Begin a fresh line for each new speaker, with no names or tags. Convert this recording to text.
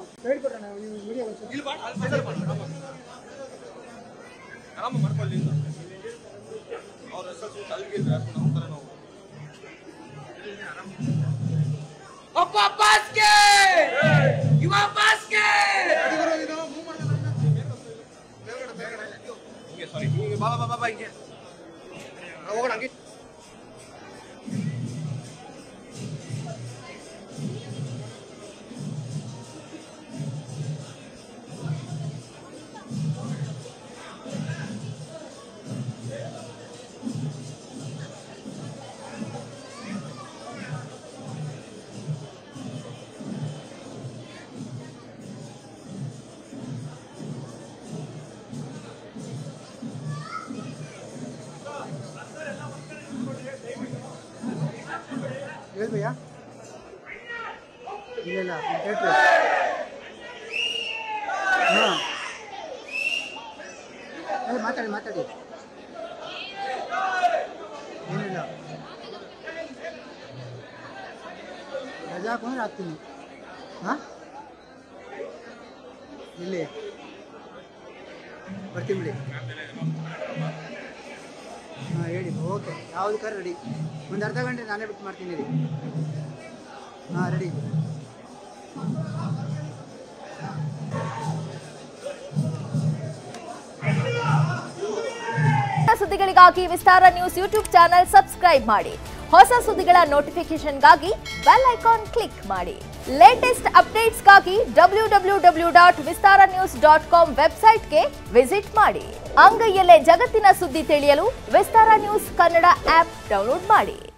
guide ಕೊಡೋಣ ನೀವು video ಒಂಚೂರು
ಇಲ್ಲಿ ಮಾಡಿ ಅಲ್ಲಿ ಸೈಡಲ್ಲಿ ಮಾಡಿ ಆರಾಮ ಆರಾಮ ಮಾಡ್ಕೊಳ್ಳಿ ಇಲ್ಲ ಅವ್ರ ಹೆಸರು ತಲೆಗಿದ್ರೆ ಹಾಕೊಂಡು ಹೋಗ್ತಾರೆ ನಾವು
ಒಬ್ಬ ಬಾಸ್ಕೆ ಯುವ ಬಾಸ್ಕೆ
ಹಿಂಗೆ ಸಾರಿ ಹಿಂಗೆ ಬಾ ಬಾ ಬಾ ಬಾ ಹಿಂಗೆ ಆ, ಹೋಗೋಣ ಹಂಗೆ
ಹೇಳಿ ಭಯ್ಯ ಇಲ್ಲ ಇಲ್ಲ ಹೇಳ್ರಿ ಹಾಂ ಏ ಮಾತಾಡಿ ಮಾತಾಡಿ ಏನಿಲ್ಲ ರಜಾ ಹಾಕೊಂಡ್ರೆ ಹಾಕ್ತೀನಿ ಹಾಂ ಇಲ್ಲಿ ಬರ್ತೀನಿ ಬಿಡಿ ಹಾಂ ಹೇಳಿ ಓಕೆ ಯಾವ್ದಕ್ಕಾದ್ರೆ ರೆಡಿ ಒಂದು ಅರ್ಧ ಗಂಟೆ ನಾನೇ ಬಿಟ್ಟು ಮಾಡ್ತೀನಿ ರೀ ಹಾಂ ರೆಡಿ
ಸುದ್ದಿಗಳಿಗಾಗಿ Vistara news YouTube channel subscribe ಮಾಡಿ ಹೊಸ ಸುದ್ದಿಗಳ ನೋಟಿಫಿಕೇಶನ್ಗಾಗಿ ಬೆಲ್ ಐಕಾನ್ ಕ್ಲಿಕ್ ಮಾಡಿ ಲೇಟೆಸ್ಟ್ ಅಪ್ಡೇಟ್ಸ್ಗಾಗಿ W W W dot Vistara news dot com ವೆಬ್ಸೈಟ್ಗೆ ವಿಸಿಟ್ ಮಾಡಿ ಅಂಗೈಯಲ್ಲೇ ಜಗತ್ತಿನ ಸುದ್ದಿ ತಿಳಿಯಲು Vistara news Kannada app download ಮಾಡಿ